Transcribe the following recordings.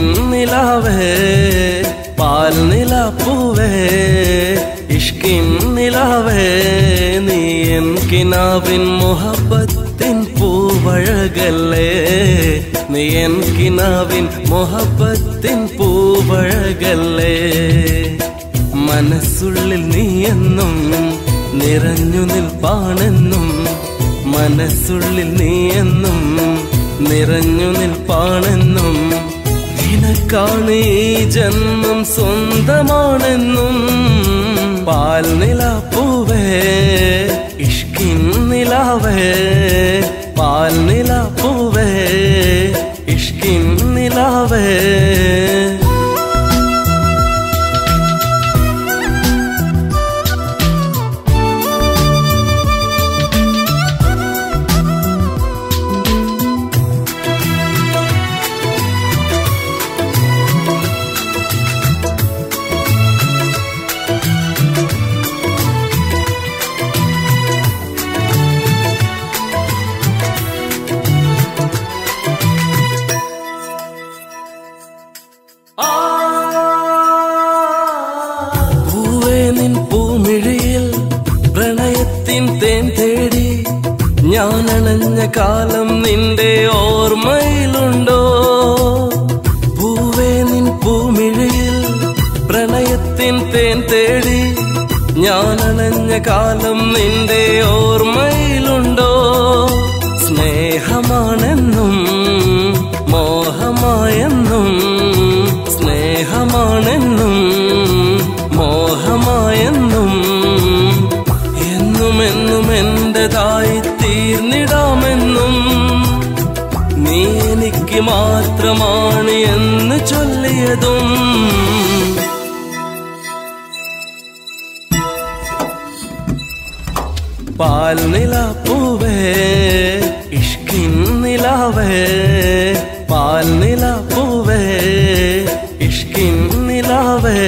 നിലാവേ പാൽ നിലാപ്പൂവേ ഇഷ്കിൻ നിലാവേ നീ എൻ കിനാവിൻ മുഹബത്തിൻ പൂവഴകല്ലേ നീ എൻ കിനാവിൻ മുഹബത്തിൻ പൂവഴകല്ലേ മനസ്സുള്ളിൽ നീ എന്നും നിറഞ്ഞു നിൽപ്പാണെന്നും മനസ്സുള്ളിൽ നീ എന്നും നിറഞ്ഞു നിൽപ്പാണെന്നും നിനക്കാണ് ഈ ജന്മം സ്വന്തമാണെന്നും പാൽ നിലാപ്പൂവേ ഇഷ്കിൻ നിലാവേ പാൽ നിലാപ്പൂവേ ഇഷ്കിൻ നിലാവേ പൂവേ നിൻ പൂമിഴിയിൽ പ്രണയത്തിൻ തേൻ തേടി ഞാൻ അണഞ്ഞ കാലം നിന്റെ ഓർമ്മയിലുണ്ടോ പൂവേ നിൻ പൂമിഴിയിൽ പ്രണയത്തിൻ തേൻ തേടി ഞാൻ അണഞ്ഞ കാലം നിന്റെ ഓർമ്മയിലുണ്ടോ സ്നേഹമാണെന്നും മോഹമായെന്നും സ്നേഹമാണെന്നും മോഹമായെന്നും എന്നും എന്നും എന്റേതായി തീർന്നിടാമെന്നും നീ എനിക്ക് മാത്രമാണ് എന്ന് ചൊല്ലിയതും പാൽ നിലാപ്പൂവേ ഇഷ്കിൻ നിലാവേ പാൽ നിലാപ്പൂവേ ഇഷ്കിൻ നിലാവേ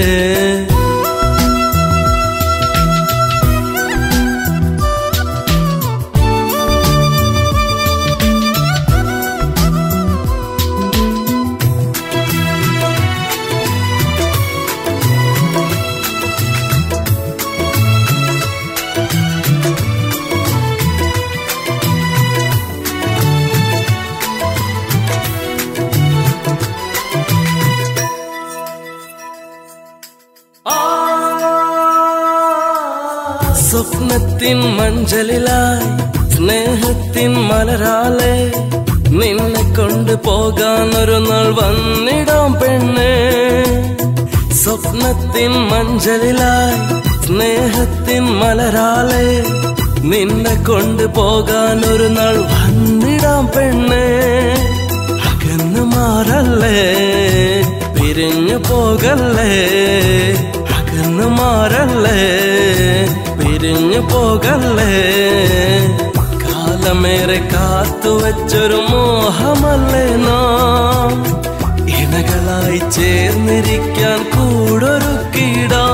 സ്വപ്നത്തിൻ മഞ്ചലിലായി സ്നേഹത്തിൻ മലരാലെ നിന്നെ കൊണ്ട് പോകാൻ ഒരു നാൾ വന്നിടാം പെണ്ണ് സ്വപ്നത്തിൻ മഞ്ചലിലായി സ്നേഹത്തിൻ മലരാലെ നിന്നെ കൊണ്ട് പോകാൻ ഒരു നാൾ വന്നിടാം പെണ്ണ് അകന്നു മാറല്ലേ പിരിഞ്ഞു പോകല്ലേ അകന്നു മാറല്ലേ പിരിഞ്ഞു പോകല്ലേ കാലമേറെ കാത്തു വെച്ചൊരു മോഹമല്ലേ നാം ഇണകളായി ചേർന്നിരിക്കാൻ കൂടൊരുക്കിടാം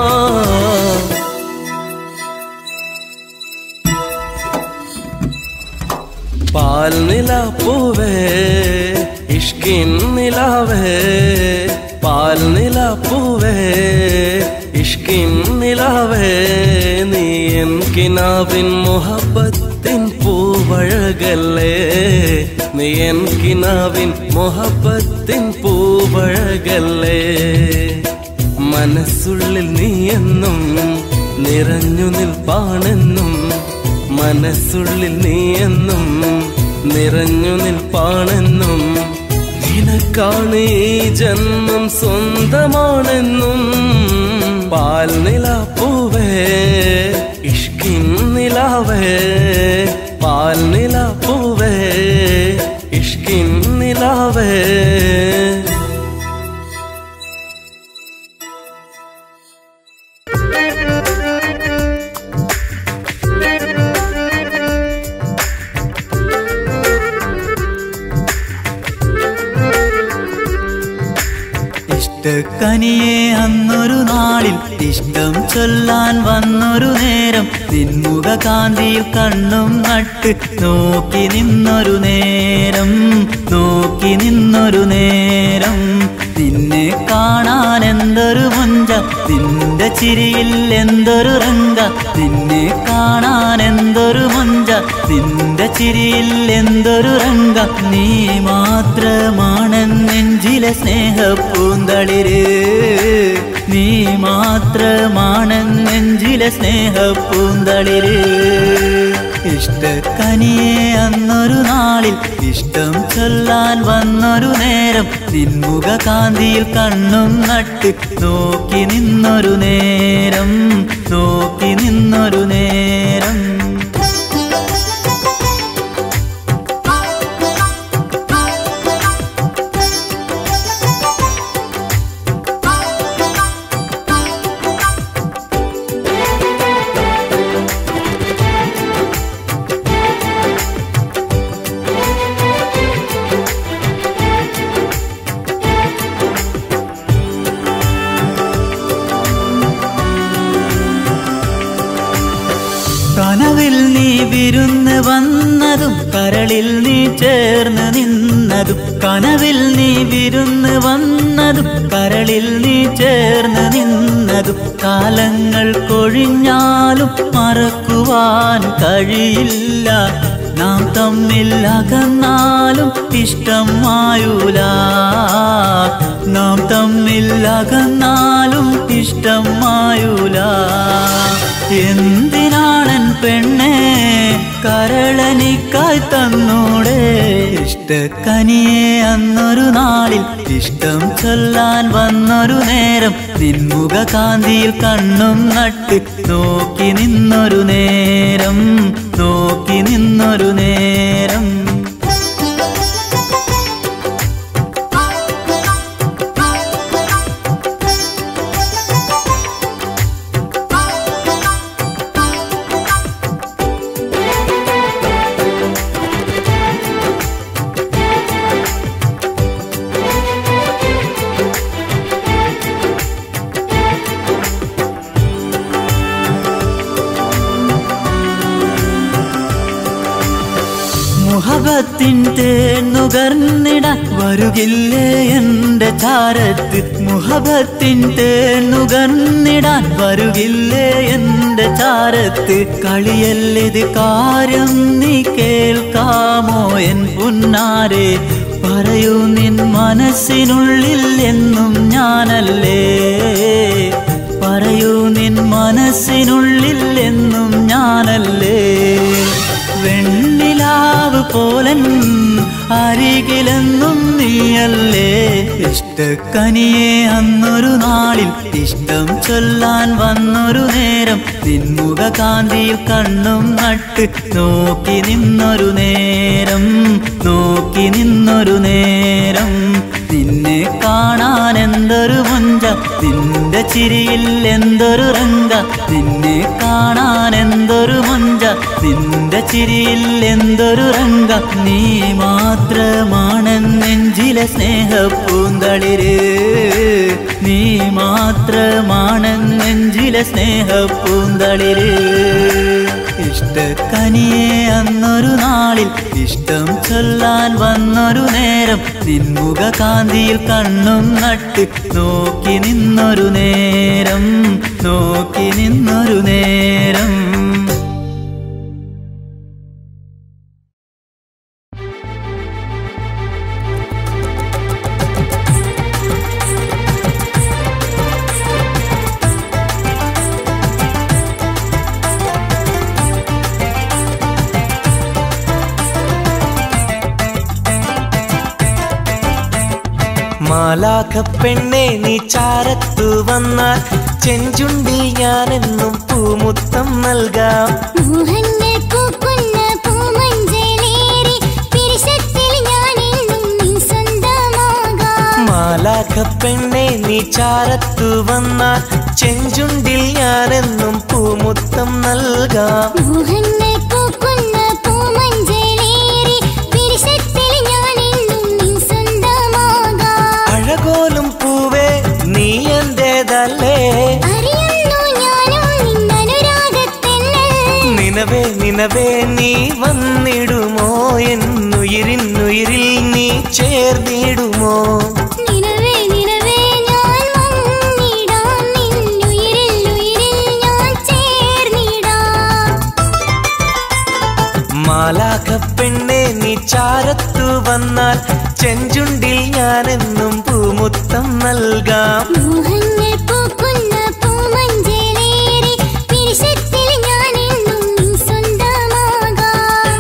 പാൽ നിലാപ്പൂവേ ഇഷ്കിൻ നിലാവേ പാൽ നിലാപ്പൂവേ ഇഷ്കിൻ നിലാവേ നീ എൻ കിനാവിൻ മുഹബത്തിൻ പൂവഴകല്ലേ നീ എൻ കിനാവിൻ മുഹബത്തിൻ പൂവഴകല്ലേ മനസ്സുള്ളിൽ നീ എന്നും നിറഞ്ഞു നിൽപ്പാണെന്നും മനസ്സുള്ളിൽ നീ എന്നും നിറഞ്ഞു നിൽപ്പാണെന്നും നിനക്കാണ് ഈ ജന്മം സ്വന്തമാണെന്നും പാൽ നിലാപ്പൂവേ ഇഷ്കിൻ നിലാവേ പാൽ നിലാപ്പൂവേ ഇഷ്കിൻ നിലാവേ ഇഷ്ടക്കനിയെ അന്നൊരു നാളിൽ ഇഷ്ടം ചൊല്ലാൻ വന്നൊരു നേരം നിൻമുഖ കാന്തിയിൽ കണ്ണും നട്ട് നോക്കി നിന്നൊരു നേരം നോക്കി നിന്നൊരു നേരം ചിരിയിൽ എന്തൊരു രംഗ നിന്നെ കാണാൻ എന്തൊരു മഞ്ച നിന്റെ ചിരിയിൽ എന്തൊരു രംഗ നീ മാത്രമാണെന്നെഞ്ചിലെ സ്നേഹപ്പൂന്തളിര് നീ മാത്രമാണെന്നെഞ്ചിലെ സ്നേഹപ്പൂന്തളിര് ഇഷ്ടക്കനിയെ അന്നൊരു നാളിൽ ഇഷ്ടം ചൊല്ലാൻ വന്നൊരു നേരം നിൻമുഖ കാന്തിയിൽ കണ്ണും നട്ട് നോക്കി നിന്നൊരു നേരം നോക്കി നിന്നൊരു നേരം കനവിൽ നീ വിരുന്ന് വന്നതും കരളിൽ നീ ചേർന്ന് നിന്നതും കനവിൽ നീ വിരുന്ന് വന്നതും കരളിൽ നീ ചേർന്ന് നിന്നതും കാലങ്ങൾ കൊഴിഞ്ഞാലും മറക്കുവാൻ കഴിയില്ല നാം തമ്മിൽ അകന്നാലും ഇഷ്ടം മായൂല നാം തമ്മിൽ അകന്നാലും ഇഷ്ടം മായൂല എന്തിനാണൻ പെണ്ണെ കരളനിക്കായി തന്നൂടെ ഇഷ്ടക്കനിയെ അന്നൊരു നാളിൽ ഇഷ്ടം ചൊല്ലാൻ വന്നൊരു നേരം നിൻമുഖ കാന്തിയിൽ കണ്ണും നട്ട് നോക്കി നിന്നൊരു നേരം നോക്കി നിന്നൊരു നേരം മുഹബത്തിൻ തേന്നുകർന്നിടാൻ വരുകില്ലേ എന്റെ ചാരത്ത് മുഹബത്തിൻ തേന്നുകർന്നിടാൻ വരുകില്ലേ എന്റെ ചാരത്ത് കളിയല്ലിത് കാര്യം നീ കേൾക്കാമോ എൻ പുന്നാരെ പറയൂ നിൻ മനസ്സിനുള്ളിൽ എന്നും ഞാനല്ലേ പറയൂ നിൻ മനസ്സിനുള്ളിൽ എന്നും ഞാനല്ലേ വെണ്ണിലാവ് പോലൻ അരികിലെന്നും നീയല്ലേ ഇഷ്ടക്കനിയെ അന്നൊരു നാളിൽ ഇഷ്ടം ചൊല്ലാൻ വന്നൊരു നേരം നിൻമുഖ കാന്തിയിൽ കണ്ണും നട്ട് നോക്കി നിന്നൊരു നേരം നോക്കി നിന്നൊരു നേരം നിന്നെ കാണാൻ എന്തൊരു മുഞ്ച നിന്റെ ചിരിയിൽ എന്തൊരു രംഗ നിന്നെ കാണാൻ എന്തൊരു മുഞ്ച നിന്റെ ചിരിയിൽ എന്തൊരു രംഗ നീ മാത്രമാണെന്നെഞ്ചിലെ സ്നേഹപ്പൂന്തളിര് നീ മാത്രമാണെന്നെഞ്ചിലെ സ്നേഹപ്പൂന്തളിര് ഇഷ്ടക്കനിയെ അന്നൊരു നാളിൽ ഇഷ്ടം ചൊല്ലാൻ വന്നൊരു നേരം നിൻമുഖ കാന്തിയിൽ കണ്ണും നട്ട് നോക്കി നിന്നൊരു നേരം നോക്കി നിന്നൊരു നേരം മാലാഖ പെണ്ണെ നീ ചാരത്തു വന്നാൽ ചെഞ്ചുണ്ടിൽ ഞാനെന്നും പൂമുത്തം നൽകാം മോഹങ്ങൾ പൂക്കുന്ന പൂമഞ്ചലേറി പിരിശത്തിൽ ഞാനെന്നും നിൻ സ്വന്തമാകാം മാലാഖ പെണ്ണെ നീ ചാരത്തു വന്നാൽ ചെഞ്ചുണ്ടിൽ ഞാനെന്നും പൂമുത്തം നൽകാം മോഹങ്ങൾ പൂക്കുന്ന പൂമഞ്ചലേറി പിരിശത്തിൽ ഞാനെന്നും നിൻ സ്വന്തമാകാം അഴകോലും പൂവേ നീ എന്റേതല്ലേ അറിയുന്നു ഞാനും നിന്നനുരാഗത്തെന്നെ നിനവേ നിനവേ നീ വന്നിടുമോ എന്നുയിരിന്നുയിരിൽ നീ ചേർന്നിടുമോ നിലവേ നിലവേ ഞാൻ വന്നിടാം നിന്നുയിരിൽ നീ ചാരത്തു വന്നാൽ ചെഞ്ചുണ്ടിൽ ഞാനെന്നും പൂമുത്തം നൽകാം മോഹങ്ങൾ പൂക്കുന്ന പൂമഞ്ചേലേറി പിരിശത്തിൽ ഞാൻ എന്നും നിൻ സ്വന്തമാകാം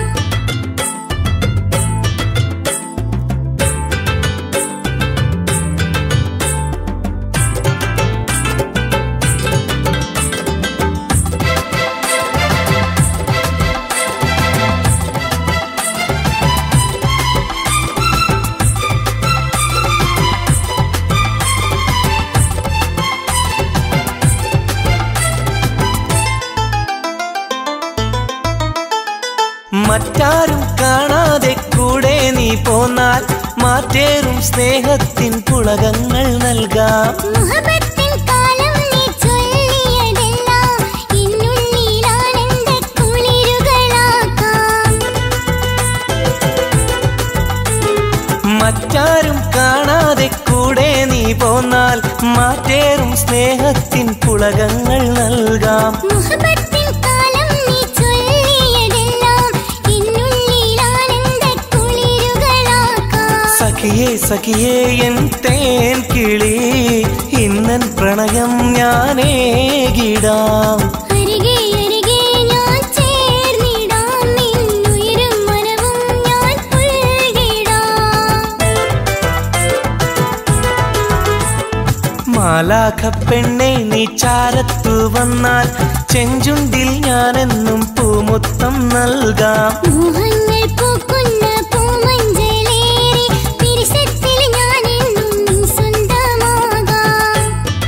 മറ്റാരും കാണാതെ കൂടെ നീ പോന്നാൽ മാറ്റേറും സ്നേഹത്തിൻ പുളകങ്ങൾ നൽകാം മുഹബത്തിൻ കാലം നീ ചൊല്ലിയതെല്ലാം എന്നുള്ളിൽ ആനന്ദ കുളിരുകളാക്കാം മറ്റാരും കാണാതെ കൂടെ നീ പോന്നാൽ മാറ്റേറും സ്നേഹത്തിൻ പുളകങ്ങൾ നൽകാം മുഹബത്തിൻ കാലം നീ ചൊല്ലിയതെല്ലാം എന്നുള്ളിൽ ആനന്ദ കുളിരുകളാക്കാം സഖിയേ സഖിയേ എൻ തേൻ കിളി ഇന്നൻ പ്രണയം ഞാനേകിടാം അരികെ അരികെ ഞാൻ ചേർന്നിടാം നിന്നുയിരും മനവും ഞാൻ പുൽകിടാം മാലാഖ പെണ്ണെ നീ ചാരത്തു വന്നാൽ ചെഞ്ചുണ്ടിൽ ഞാനെന്നും പൂമുത്തം നൽകാം മോഹങ്ങൾ പൂക്കുന്ന പൂമഞ്ചലേറി പിരിശത്തിൽ ഞാൻ എന്നും നിൻ സ്വന്തമാകാം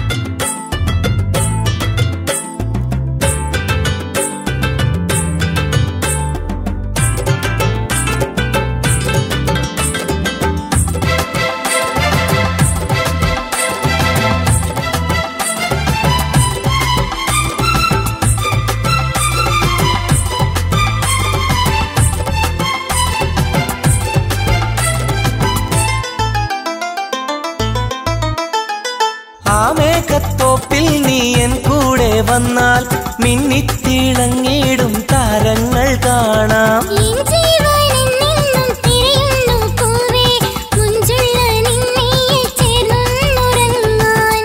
ആ മേഘത്തോപ്പിൽ നീ എൻ കൂടെ വന്നാൽ മിന്നിത്തിളങ്ങിടും താരങ്ങൾ കാണാം എൻ ജീവനെന്നെന്നും തിരയുന്നു പൂവേ മുഞ്ചുള്ള നിന്നെയിൽ ചേർന്നൊന്നുറങ്ങാൻ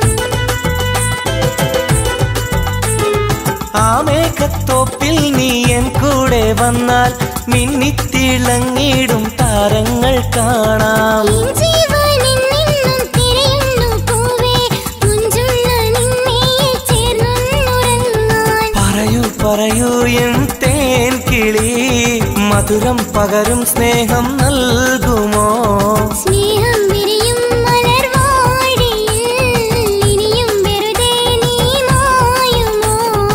ആ മേഘത്തോപ്പിൽ നീ എൻ കൂടെ വന്നാൽ മിന്നിത്തിളങ്ങിടും താരങ്ങൾ കാണാം എൻ ജീവനെന്നെന്നും തിരയുന്നു പൂവേ മുഞ്ചുള്ള നിന്നെയിൽ ചേർന്നൊന്നുറങ്ങാൻ പറയൂ പറയൂ എൻ തേൻ കിളി മധുരം പകരും സ്നേഹം നൽകുമോ സ്നേഹം വിരിയും മലർവാടിയിൽ ഇനിയും വെറുതെ നീ മായുമോ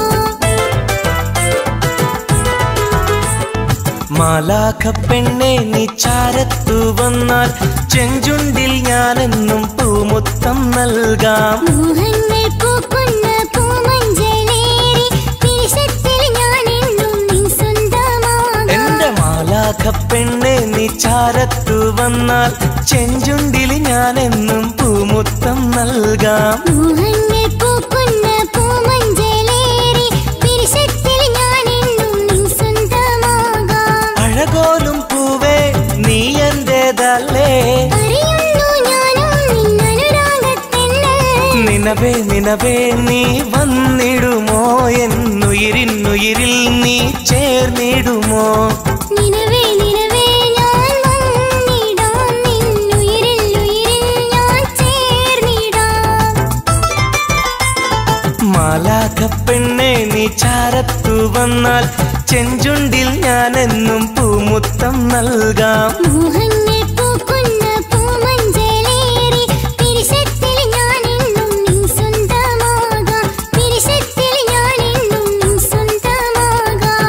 മാലാഖ പെണ്ണെ നീ ചാരത്തു വന്നാൽ ചെഞ്ചുണ്ടിൽ ഞാനെന്നും പൂമുത്തം നൽകാം മോഹങ്ങൾ പൂക്കുന്ന പൂമഞ്ചലേറി പിരിശത്തിൽ ഞാൻ എന്നും നിൻ സ്വന്തമാകാം എന്റെ മാലാഖ പെണ്ണെ നീ ചാരത്തു വന്നാൽ ചെഞ്ചുണ്ടിൽ ഞാനെന്നും പൂമുത്തം നൽകാം മോഹങ്ങൾ പൂക്കുന്ന പൂമഞ്ചലേറി പിരിശത്തിൽ ഞാൻ എന്നും നിൻ സ്വന്തമാകാം അഴകോലും പൂവേ നീ എന്റേതല്ലേ അറിയുന്നു ഞാനും നിന്നനുരാഗത്തെന്നെ നിനവേ നിനവേ നീ വന്നിടുമോ എന്നുയിരിന്നുയിരിൽ നീ ചേർന്നിടുമോ നിനവേ നിനവേ ഞാൻ വന്നിടാം നിന്നുയിരിൽ ഉയിരിൽ ഞാൻ ചേർന്നിടാം മാലാഖ പെണ്ണെ നീ ചാരത്തു വന്നാൽ ചെഞ്ചുണ്ടിൽ ഞാനെന്നും പൂമുത്തം നൽകാം മോഹങ്ങൾ പൂക്കുന്ന പൂമഞ്ചലേറി പിരിശത്തിൽ ഞാൻ എന്നും നിൻ സ്വന്തമാകാം പിരിശത്തിൽ ഞാൻ എന്നും നിൻ സ്വന്തമാകാം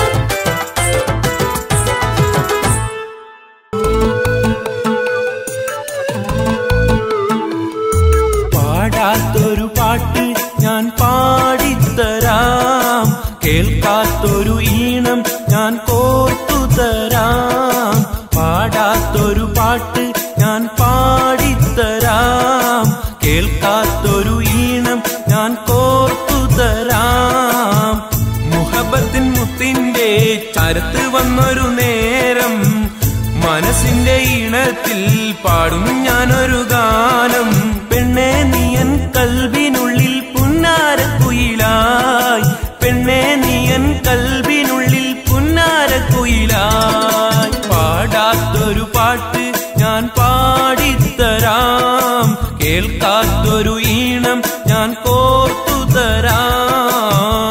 പാടാത്തൊരു പാട്ട് ഞാൻ പാടിത്തരാം കേൾക്കാത്തൊരു ഈണം ഞാൻ കോർത്തു തരാം പാടാത്തൊരു പാട്ട് ഞാൻ പാടിത്തരാം കേൾക്കാത്തൊരു ഈണം ഞാൻ കോർത്തു തരാം മുഹബത്തിൻ മുത്തിന്റെ ചരത്ത് വന്നൊരു നേരം പാടും ഞാനൊരു ഗാനം പെണ്ണെ നീയൻ കൽവിനുള്ളിൽ പുന്നാരക്കുയിലായി പെണ്ണെ നീയൻ കൽവിനുള്ളിൽ പുന്നാരക്കുയിലായി പാടാത്തൊരു പാട്ട് ഞാൻ പാടിത്തരാം കേൾക്കാത്തൊരു ഈണം ഞാൻ കോർത്തു തരാം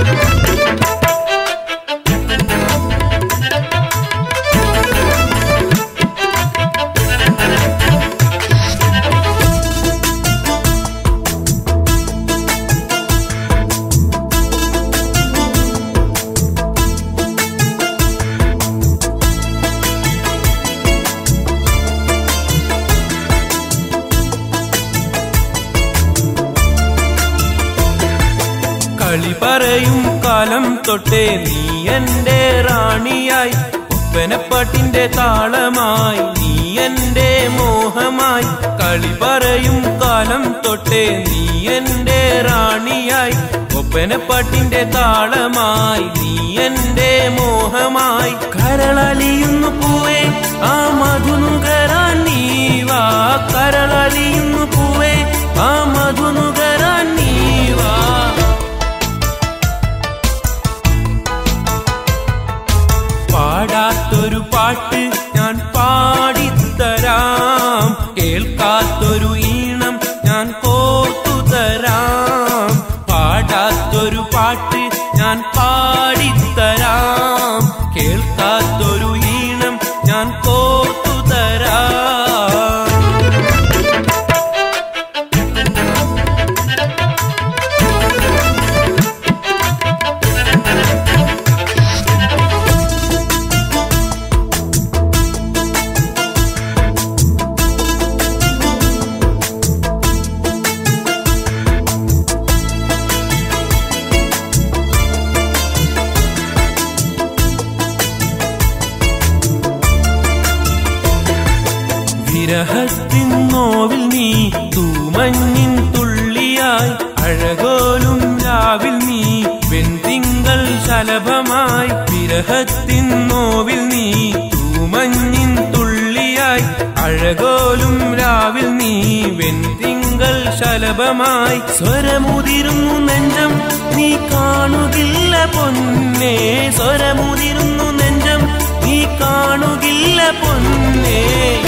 കളി പറയും കാലം തൊട്ടേ നീ എന്റെ റാണിയായി ഒപ്പനപ്പാട്ടിന്റെ താളമായി നീ എന്റെ മോഹമായി കളി പറയും കാലം തൊട്ടേ നീ എന്റെ റാണിയായി ഒപ്പനപ്പാട്ടിന്റെ താളമായി നീ എന്റെ മോഹമായി കരളലിയുന്നു പൂവേ ആ മധുനുകരാൻ നീ വാ കരളലിയുന്നു പൂവേ ആ മധുനുകരാൻ നീ വാ പാടാത്തൊരു പാട്ട് ഞാൻ പാടിത്തരാം കേൾക്കാത്തൊരു ഈണം ഞാൻ കോർത്തു തരാം പാടാത്തൊരു പാട്ട് ഞാൻ പാടിത്തരാം കേൾക്കാത്തൊരു ഈണം ഞാൻ കോർത്തു തരാം വിരഹത്തിൻ നോവിൽ നീ തൂമഞ്ഞിൻ തുള്ളിയായി അഴകോലും രാവിൽ നീ വെൺതിങ്കൾ ശലഭമായി വിരഹത്തിൻ നോവിൽ നീ തൂമഞ്ഞിൻ തുള്ളിയായി അഴകോലും രാവിൽ നീ വെൺതിങ്കൾ ശലഭമായി സ്വരമുതിരുന്നു നെഞ്ചം നീ കാണുകില്ല പൊന്നേ സ്വരമുതിരുന്നു നെഞ്ചം നീ കാണുകില്ല പൊന്നേ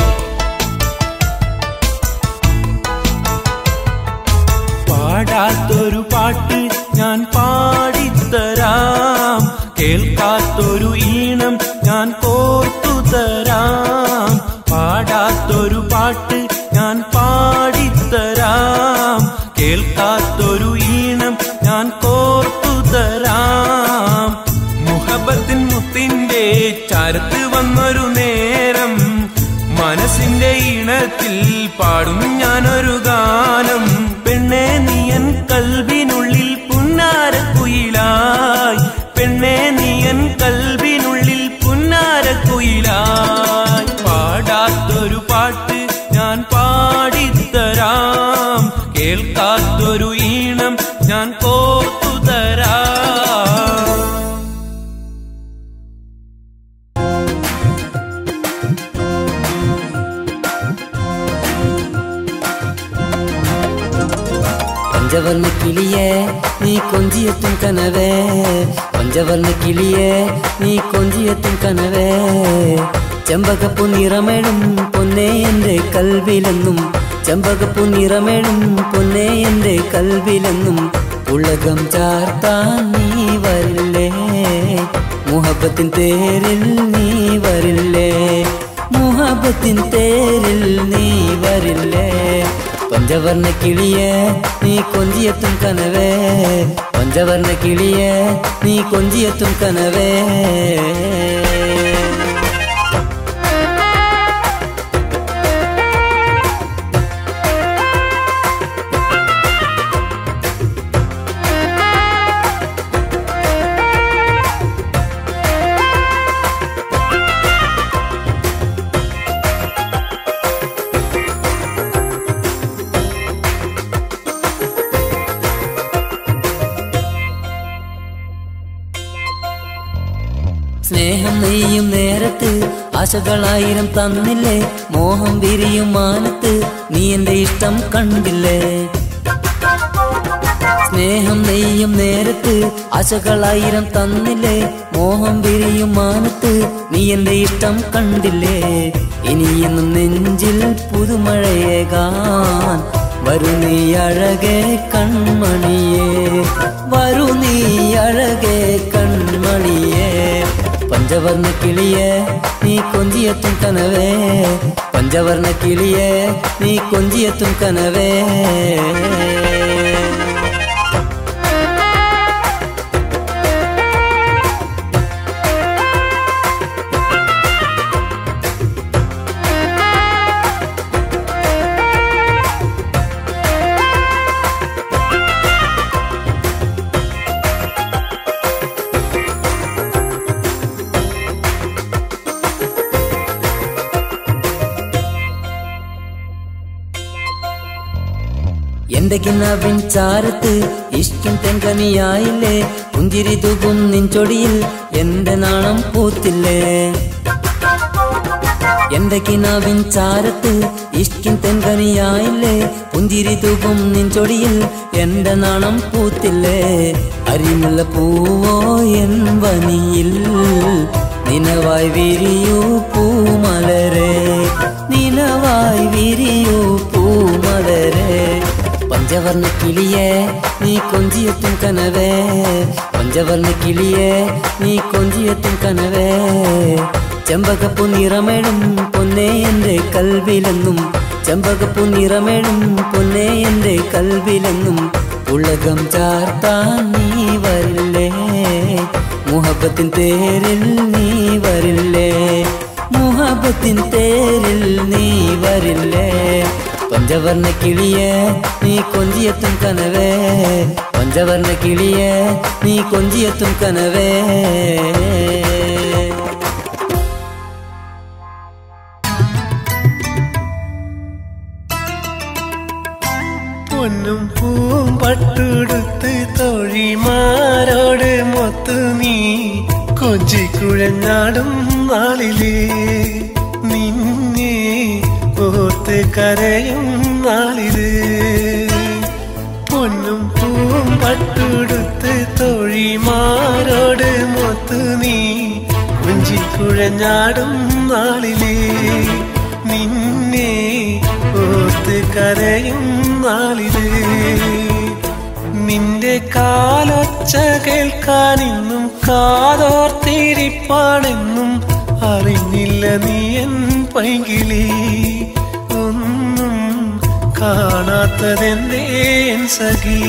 പാടാത്തൊരു പാട്ട് ഞാൻ പാടിത്തരാം കേൾക്കാത്തൊരു ഈണം ഞാൻ കോർത്തു തരാം പാടാത്തൊരു പാട്ട് ഞാൻ പാടിത്തരാം കേൾക്കാത്തൊരു ഈണം ഞാൻ കോർത്തു തരാം മുഹബത്തിൻ മുത്തിന്റെ ചരത്ത് വന്നൊരു നേരം മനസ്സിന്റെ ഈണത്തിൽ പാടും ഞാനൊരു ഗാനം പെണ്ണെ നീയൻ കൽവിനുള്ളിൽ പുന്നാരക്കുയിലായി പെണ്ണെ നീയൻ കൽവിനുള്ളിൽ പുന്നാരക്കുയിലായി പാടാത്തൊരു പാട്ട് ഞാൻ പാടിത്തരാം കേൾക്കാത്തൊരു ഈണം ഞാൻ കോർത്തു തരാം പഞ്ചവർണ്ണ കിളിയെ നീ കൊഞ്ചിയെത്തും കനവേ പഞ്ചവർണ്ണ കിളിയെ നീ കൊഞ്ചിയെത്തും കനവേ ചെമ്പകപ്പു നിറമേടും പൊന്നേ എൻ്റെ കൽവിലെന്നും ചെമ്പകപ്പു നിറമേടും പൊന്നേ എൻ്റെ കൽവിലെന്നും ഉലകം ചാർത്താൻ നീ വരില്ലേ മുഹബത്തിൻ തേരിൽ നീ വരില്ലേ മുഹബത്തിൻ തേരിൽ നീ വരില്ലേ പഞ്ചവർണ്ണ കിളിയെ നീ കൊഞ്ചിയെത്തും കനവേ പഞ്ചവർണ്ണ കിളിയെ നീ കൊഞ്ചിയെത്തും കനവേ സ്നേഹം നെയ്യും നേരത്ത് ആശകളായിരം തന്നില്ലേ മോഹം വിരിയും മാനത്ത് നീ എന്റെ ഇഷ്ടം കണ്ടില്ലേ സ്നേഹം നെയ്യും നേരത്ത് ആശകളായിരം തന്നില്ലേ മോഹം വിരിയും മാനത്ത് നീ എന്റെ ഇഷ്ടം കണ്ടില്ലേ ഇനിയെന്നും നെഞ്ചിൽ പുതുമഴയേകാൻ വരു നീ അഴകെ കൺമണിയേ വരു നീ അഴകെ കൺമണിയേ പഞ്ചവർണ്ണ കിളിയേ നീ കൊഞ്ചിയെത്തും കനവേ പഞ്ചവർണ്ണ കിളിയേ നീ കൊഞ്ചിയെത്തും കനവേ എന്റെ കിനാവിൻ ചാരത്ത് ഇഷ്കം തെങ്കനിയായില്ലേ പുഞ്ചിരി തൂകും നിൻചൊടിയിൽ എന്റെ നാണം പൂത്തില്ലേ എന്റെ കിനാവിൻ ചാരത്ത് ഇഷ്കിൻ തെങ്കനിയായില്ലേ പുഞ്ചിരി തൂകും നിൻചൊടിയിൽ എന്റെ നാണം പൂത്തില്ലേ അരിമുള്ള പൂവോ എൻ വനിയിൽ നിനവായി വിരിയൂ പൂമലരെ നിനവായി വിരിയൂ പൂമലരെ പഞ്ചവർണ്ണ കിളിയേ നീ കൊഞ്ചിയെത്തും കനവേ പഞ്ചവർണ്ണ കിളിയേ നീ കൊഞ്ചിയെത്തും കനവേ ചെമ്പകപ്പു നിറമേടും പൊന്നേ എൻ്റെ കൽവിലെന്നും ചെമ്പകപ്പു നിറമേടും പൊന്നേ എൻ്റെ കൽവിലെന്നും ഉലകം ചാർത്താൻ നീ വരില്ലേ മുഹബത്തിൻ തേരിൽ നീ വരില്ലേ മുഹബത്തിൻ തേരിൽ നീ വരില്ലേ പഞ്ചവർണ്ണ കിളിയേ നീ കൊഞ്ചിയെത്തും കനവേ പഞ്ചവർണ്ണ കിളിയേ നീ കൊഞ്ചിയെത്തും കനവേ പൊന്നും പൂവും പട്ടുടുത്ത് തൊഴിമാരോട് മൊത്തു നീ കൊഞ്ചിക്കുഴഞ്ഞാടും നാളിലേ നിന്നെ ഓർത്ത് കരയും നാളില് പൊന്നും പൂവും പട്ടുടുത്ത് തൊഴിമാരോട് മൊത്തു നീ കൊഞ്ചിക്കുഴഞ്ഞാടും നാളിലേ നിന്നെ ഓർത്ത് കരയും നാളിത് നിന്റെ കാലൊച്ച കേൾക്കാൻ ഇന്നും കാതോർത്തിരിപ്പാണെന്നും അറിഞ്ഞില്ല നീ എൻ പൈകിളി ഒന്നും കാണാത്തതെന്തേ എൻ സഖി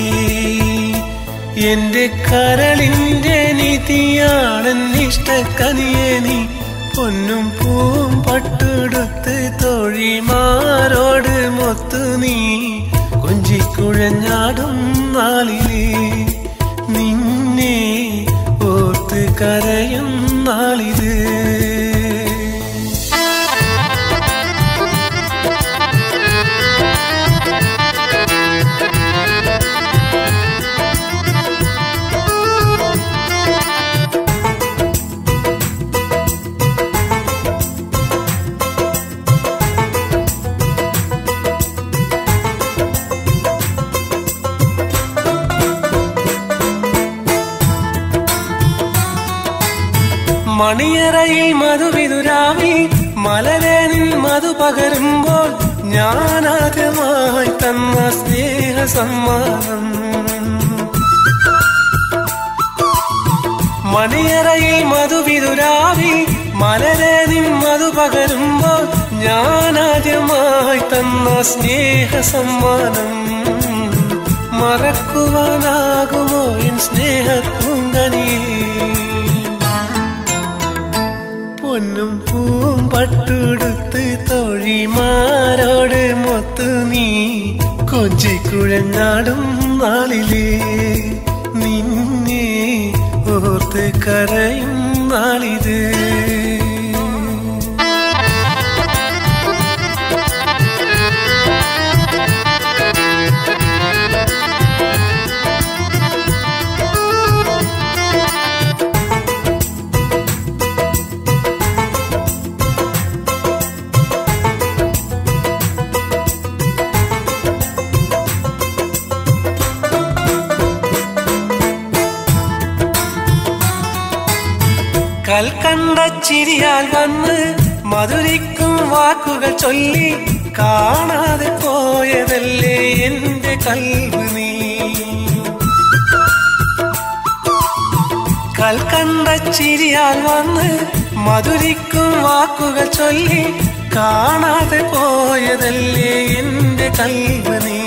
എന്റെ കരളിന്റെ നിധിയാണെൻ ഇഷ്ടക്കനിയെ നീ പൊന്നും പൂവും പട്ടുടുത്ത് തൊഴിമാരോട് മൊത്തു നീ കൊഞ്ചിക്കുഴഞ്ഞാടും നാളിലേ നിന്നെ ഓർത്ത് കരയും നാളിത് മണിയറയിൽ മധുവിതുരാവി മലരേനിൽ മധു പകരുമ്പോൾ ഞാനാദ്യമായി തന്ന സ്നേഹ സമ്മാനം മണിയറയിൽ മധുവിതുരാവി മലരേനിൽ മധു പകരുമ്പോൾ ഞാനാദ്യമായി തന്ന സ്നേഹ സമ്മാനം മറക്കുവാനാകുമോ എൻ സ്നേഹപ്പൂങ്കനിയേ പൊന്നും പൂവും പട്ടുടുത്ത് തൊഴിമാരോട് മൊത്തു നീ കൊഞ്ചിക്കുഴഞ്ഞാടും നാളിലേ നിന്നെ ഓർത്ത് കരയും നാളിത് കൽക്കണ്ട ചിരിയാൽ വന്ന് മധുരിക്കും വാക്കുകൾ ചൊല്ലി കാണാതെ പോയതല്ലേ എന്റെ കൽവ് നീ കൽക്കണ്ട ചിരിയാൽ വന്ന് മധുരിക്കും വാക്കുകൾ ചൊല്ലി കാണാതെ പോയതല്ലേ എന്റെ കൽവ് നീ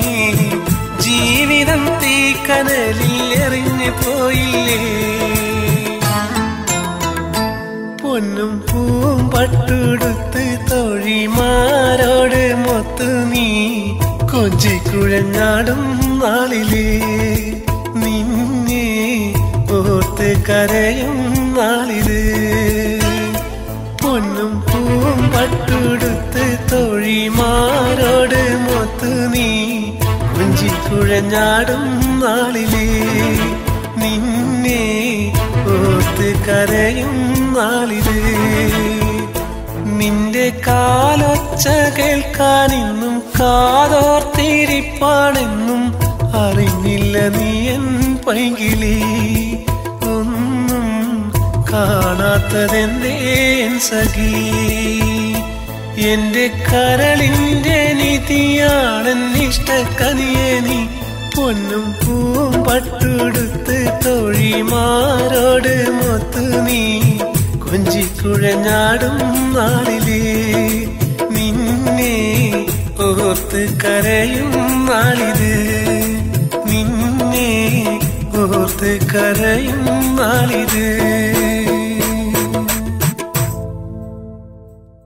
ജീവിതം തീക്കനലിൽ എറിഞ്ഞു പോയില്ലേ പൊന്നും പൂവും പട്ടുടുത്ത് തൊഴിമാരോട് മൊത്തു നീ കൊഞ്ചിക്കുഴഞ്ഞാടും നാളിലേ നിന്നെ ഓർത്ത് കരയും നാളിത് പൊന്നും പൂവും പട്ടുടുത്ത് തൊഴിമാരോട് മൊത്തു നീ കൊഞ്ചിക്കുഴഞ്ഞാടും നാളിലേ നിന്നെ ഓർത്ത് കരയും നാളിത് നിന്റെ കാലൊച്ച കേൾക്കാൻ ഇന്നും കാതോർത്തിരിപ്പാണെന്നും അറിഞ്ഞില്ല നീ എൻ പൈകിലി ഒന്നും കാണാത്തതെന്തേ എൻ സഖി എന്റെ കരളിന്റെ നിധിയാണെന്നിഷ്ടക്കനിയെ നീ പൊന്നും പൂവും പട്ടുടുത്ത് തൊഴിമാരോട് മൊത്തു നീ കൊഞ്ചിക്കുഴഞ്ഞാടും നാളിലേ നിന്നെ ഓർത്ത് കരയും നാളിത് നിന്നെ ഓർത്ത് കരയും നാളിത്